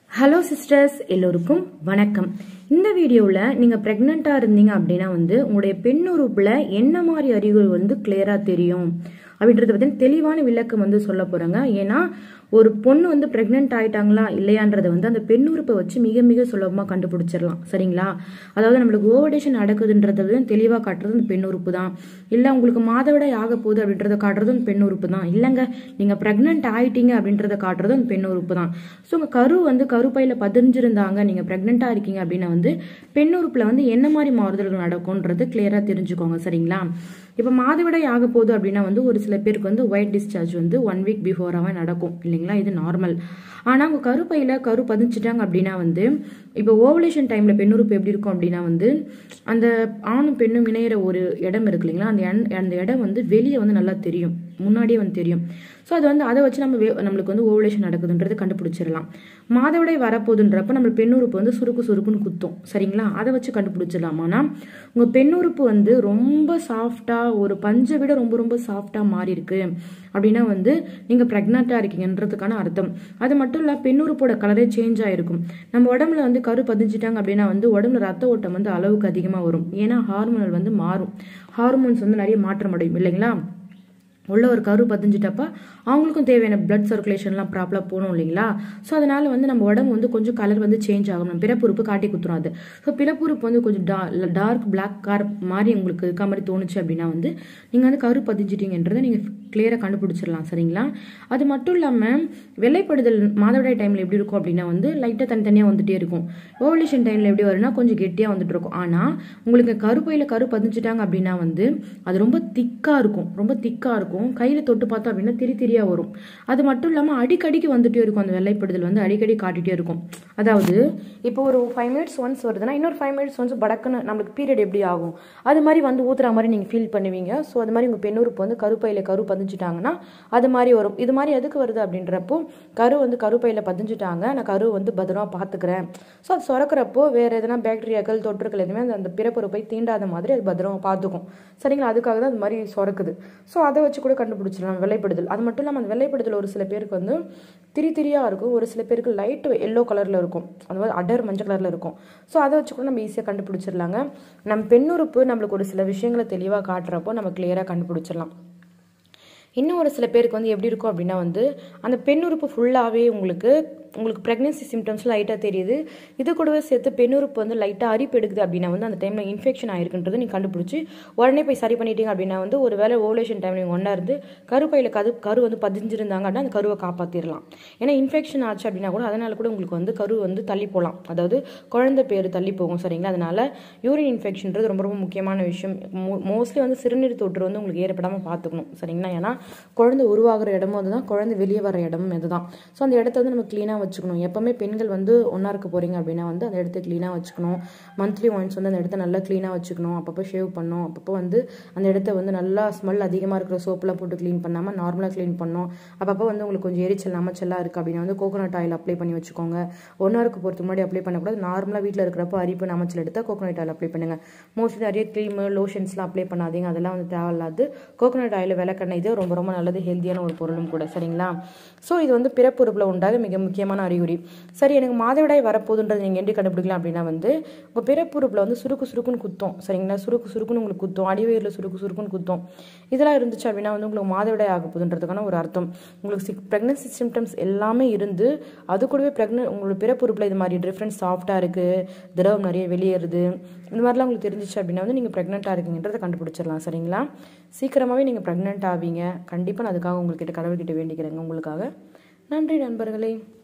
hello sisters எல்லோருக்கும் வணக்கம் இந்த வீடியோவில் நீங்கள் ப்ரெக்னெண்ட்டாக இருந்தீங்க அப்படின்னா வந்து உங்களுடைய பெண் உறுப்பில் என்ன மாதிரி அறிகுறி வந்து கிளியராக தெரியும் அப்படின்றத பற்றி தெளிவான விளக்கம் வந்து சொல்ல போகிறேங்க ஏன்னா ஒரு பொண்ணு வந்து ப்ரெக்னென்ட் ஆயிட்டாங்களா இல்லையான்றதை வந்து அந்த பெண் உறுப்பை வச்சு மிக மிக சுலபமாக கண்டுபிடிச்சிடலாம் சரிங்களா அதாவது நம்மளுக்கு ஓவடேஷன் நடக்குதுன்றத வந்து தெளிவாக காட்டுறது அந்த பெண் உறுப்பு தான் இல்லை உங்களுக்கு மாதவிடாய் ஆக போகுது அப்படின்றத காட்டுறது அந்த பெண் உறுப்பு தான் இல்லைங்க நீங்கள் ப்ரெக்னென்ட் ஆயிட்டீங்க அப்படின்றத காட்டுறது அந்த பெண் உறுப்பு தான் ஸோ உங்கள் கரு வந்து கருப்பையில் பதிஞ்சிருந்தாங்க நீங்கள் ப்ரெக்னெண்ட்டாக இருக்கீங்க அப்படின்னா வந்து பெண் உறுப்பில் வந்து என்ன மாதிரி மாறுதல்கள் நடக்கும்ன்றது கிளியராக தெரிஞ்சுக்கோங்க சரிங்களா இப்போ மாதவிடாய் ஆக போகுது அப்படின்னா வந்து ஒரு சில பேருக்கு வந்து ஒயிட் டிஸ்சார்ஜ் வந்து ஒன் வீக் பிஃபோராகவே நடக்கும் இல்லைங்களா இது நார்மல் ஆனால் அவங்க கருப்பையில் கரு பதிஞ்சிட்டாங்க அப்படின்னா வந்து இப்போ ஓவலேஷன் டைமில் பெண்ணுறுப்பு எப்படி இருக்கும் அப்படின்னா வந்து அந்த ஆணும் பெண்ணும் இணையிற ஒரு இடம் இருக்கு இல்லைங்களா அந்த எண்- அந்த இடம் வந்து வெளியே வந்து நல்லா தெரியும் முன்னாடியே வந்து தெரியும் ஸோ அது வந்து அதை வச்சு நம்ம வே- நம்மளுக்கு வந்து ஓவலேஷன் நடக்குதுன்றது கண்டுபிடிச்சிடலாம் மாதவிடாய் வரப்போகுதுன்றப்ப நம்ம பெண்ணுறுப்பு வந்து சுருக்கு சுருக்குன்னு குத்தும் சரிங்களா அதை வச்சு கண்டுபிடிச்சிடலாம் ஆனால் உங்கள் பெண்ணுறுப்பு வந்து ரொம்ப சாஃப்டாக ஒரு பஞ்சை விட ரொம்ப ரொம்ப சாஃப்டாக மாறி இருக்கு அப்படின்னா வந்து நீங்கள் ப்ரெக்னெண்ட்டாக இருக்கீங்கன்றதுக்கான அர்த்தம் அது மட்டும் இல்லை பெண்ணுறுப்போட கலரே சேஞ்ச் ஆகிருக்கும் நம்ம உடம்புல வந்து கரு பதிஞ்சிட்டாங்க அப்படின்னா வந்து உடம்புல ரத்த ஓட்டம் வந்து அளவுக்கு அதிகமாக வரும் ஏன்னா ஹார்மோனல் வந்து மாறும் ஹார்மோன்ஸ் வந்து நிறைய மாற்றம் அடையும் இல்லைங்களா உள்ள ஒரு கரு பதிஞ்சிட்டப்ப அவங்களுக்கும் தேவையான blood சர்க்குலேஷன்லாம் ப்ராப்பராக போகணும் இல்லைங்களா ஸோ அதனால வந்து நம்ம உடம்பு வந்து கொஞ்சம் கலர் வந்து சேஞ்ச் ஆகும் நம்ம பிறப்புறுப்பு காட்டி குத்துரும் அது ஸோ பிறப்புறுப்பு வந்து கொஞ்சம் டா டார்க் பிளாக் கார் மாதிரி உங்களுக்கு இருக்க மாதிரி தோணுச்சு அப்படின்னா வந்து நீங்கள் வந்து கரு பதிஞ்சிட்டீங்கன்றதை நீங்கள் கிளியராக கண்டுபிடிச்சிடலாம் சரிங்களா அது மட்டும் இல்லாமல் வெள்ளைப்படுதல் மாதவிடாய் டைமில் எப்படி இருக்கும் அப்படின்னா வந்து லைட்டாக தனித்தனியாக வந்துட்டே இருக்கும் ஓவலேஷன் டைமில் எப்படி வரும்னா கொஞ்சம் கெட்டியாக வந்துட்டு இருக்கும் ஆனால் உங்களுக்கு கருப்பையில் கரு பதிஞ்சிட்டாங்க அப்படின்னா வந்து அது ரொம்ப திக்காக இருக்கும் ரொம்ப திக்காக இருக்கும் கையில் தொட்டு பார்த்தோம் அப்படின்னா திரி திரியாக வரும் அது மட்டும் இல்லாமல் அடிக்கடிக்கு வந்துட்டே இருக்கும் அந்த வெள்ளைப்படுதல் வந்து அடிக்கடி காட்டிகிட்டே இருக்கும் அதாவது இப்போ ஒரு ஃபைவ் மினிட்ஸ் ஒன்ஸ் வருதுன்னா இன்னொரு ஃபைவ் மினிட்ஸ் ஒன்ஸ் படக்குன்னு நம்மளுக்கு பீரியட் எப்படி ஆகும் அது மாதிரி வந்து ஊத்துற மாதிரி நீங்கள் ஃபீல் பண்ணுவீங்க ஸோ அது மாதிரி உங்கள் பெண்ணுறுப்பு வந்து கருப்பையில் கரு பதிஞ்சிட்டாங்கன்னா அது மாதிரி வரும் இது மாதிரி எதுக்கு வருது அப்படின்றப்போ கரு வந்து கருப்பையில் பதிஞ்சிட்டாங்க நான் கரு வந்து பத்திரமா பார்த்துக்கிறேன் ஸோ அது சுரக்கிறப்போ வேறு எதனா பாக்டீரியாக்கள் தொற்றுக்கள் எதுவுமே அந்த அந்த பிறப்புறுப்பை தீண்டாத மாதிரி அது பத்திரமா பார்த்துக்கும் சரிங்களா அதுக்காக தான் அது மாதிரி சுரக்குது ஸோ அதை வச்சு கூட கண்டுபிடிச்சிடலாம் வெள்ளைப்படுதல் அது மட்டும் இல்லாமல் அந்த வெள்ளைப்படுதல் ஒரு சில பேருக்கு வந்து திரி திரியாக இருக்கும் ஒரு சில பேருக்கு லைட் எல்லோ கலரில் இருக்கும் அந்த மாதிரி அடர் மஞ்சள் கலரில் இருக்கும் ஸோ அதை வச்சு கூட நம்ம ஈஸியாக கண்டுபிடிச்சிடலாங்க நம்ம பெண்ணுறுப்பு நம்மளுக்கு ஒரு சில விஷயங்களை தெளிவாக காட்டுறப்போ நம்ம கிளியராக கண்டுபிடிச்சிடலாம் இன்னும் ஒரு சில பேருக்கு வந்து எப்படி இருக்கும் அப்படின்னா வந்து அந்த பெண் உறுப்பு ஃபுல்லாகவே உங்களுக்கு உங்களுக்கு ப்ரெக்னென்சி சிம்டம்ஸ் லைட்டாக தெரியுது இது கூடவே சேர்த்து பெண் உறுப்பு வந்து லைட்டாக அரிப்பு எடுக்குது அப்படின்னா வந்து அந்த டைமில் இன்ஃபெக்ஷன் ஆயிருக்குன்றது நீங்கள் கண்டுபிடிச்சி உடனே போய் சரி பண்ணிட்டீங்க அப்படின்னா வந்து ஒரு வேளை ஓவலேஷன் டைம் நீங்கள் ஒன்றா இருந்து கருப்பையில் கரு கரு வந்து பதிஞ்சிருந்தாங்க அப்படின்னா அந்த கருவை காப்பாற்றிடலாம் ஏன்னா இன்ஃபெக்ஷன் ஆச்சு அப்படின்னா கூட அதனால கூட உங்களுக்கு வந்து கரு வந்து தள்ளி போகலாம் அதாவது குழந்தை பேர் தள்ளி போகும் சரிங்களா அதனால யூரின் இன்ஃபெக்ஷன்றது ரொம்ப ரொம்ப முக்கியமான விஷயம் மோஸ்ட்லி வந்து சிறுநீர் தொற்று வந்து உங்களுக்கு ஏற்படாமல் பார்த்துக்கணும் சரிங்களா ஏன்னா குழந்தை உருவாகிற இடமும் அதுதான் குழந்தை வெளியே வர இடமும் இதுதான் ஸோ அந்த இடத்த வந்து நம்ம க்ளீனாக வச்சுக்கணும் எப்பவுமே பெண்கள் வந்து ஒன்றா இருக்க போகிறீங்க அப்படின்னா வந்து அந்த இடத்த க்ளீனாக வச்சுக்கணும் மந்த்லி ஒன்ஸ் வந்து அந்த இடத்த நல்லா க்ளீனாக வச்சுக்கணும் அப்பப்போ ஷேவ் பண்ணணும் அப்பப்போ வந்து அந்த இடத்த வந்து நல்லா ஸ்மெல் அதிகமாக இருக்கிற சோப்பெலாம் போட்டு க்ளீன் பண்ணாமல் நார்மலாக க்ளீன் பண்ணணும் அப்பப்போ வந்து உங்களுக்கு கொஞ்சம் எரிச்சல் நமச்சலாக இருக்குது அப்படின்னா வந்து கோகோனட் ஆயில் அப்ளை பண்ணி வச்சுக்கோங்க ஒன்றா இருக்க போகிறது முன்னாடி அப்ளை பண்ணக்கூடாது நார்மலாக வீட்டில் இருக்கிறப்போ அரிப்பு நமச்சல் எடுத்தால் கோகோனட் ஆயில் அப்ளை பண்ணுங்கள் மோஸ்ட்லி நிறைய க்ரீமு லோஷன்ஸ்லாம் அப்ளை பண்ணாதீங்க அதெல்லாம் வந்து தேவையில்லாது கோகோனட் ஆயில் விளக்கெண்ணெய் இது ரொம்ப ரொம்ப நல்லது ஹெல்த்தியான ஒரு பொருளும் கூட சரிங்களா ஸோ இது வந்து பிறப்புறுப்பில் உண்டாக மிக முக்கியமான அறிகுறி சரி எனக்கு மாதவிடாய் வரப்போகுதுன்றது நீங்கள் எப்படி கண்டுபிடிக்கலாம் அப்படின்னா வந்து உங்கள் பிறப்புறுப்பில் வந்து சுருக்கு சுருக்குன்னு குத்தும் சரிங்களா சுருக்கு சுருக்குன்னு உங்களுக்கு குத்தும் அடிவயிறில் சுருக்கு சுருக்குன்னு குத்தும் இதெல்லாம் இருந்துச்சு அப்படின்னா வந்து உங்களுக்கு மாதவிடாய் ஆக போகுதுன்றதுக்கான ஒரு அர்த்தம் உங்களுக்கு சிக் ப்ரெக்னன்சி சிம்டம்ஸ் எல்லாமே இருந்து அது கூடவே ப்ரெக்னென்ட் உங்களோட பிறப்புறுப்பில் இது மாதிரி டிஃப்ரெண்ட் சாஃப்டாக இருக்குது திரவம் நிறைய வெளியேறுது இந்த மாதிரிலாம் உங்களுக்கு தெரிஞ்சிச்சு அப்படின்னா வந்து நீங்கள் ப்ரெக்னெண்ட்டாக இருக்கீங்கன்றதை கண்டுபிடிச்சிடலாம் சரிங்களா சீக்கிரமாகவே நீங்கள் ப்ரெக்னென்ட் ஆவீங்க கண்டிப்பாக நான் அதுக்காக உங்கள்கிட்ட கடவுள்கிட்ட வேண்டிக்கிறேங்க உங்களுக்காக நன்றி நண்பர்களே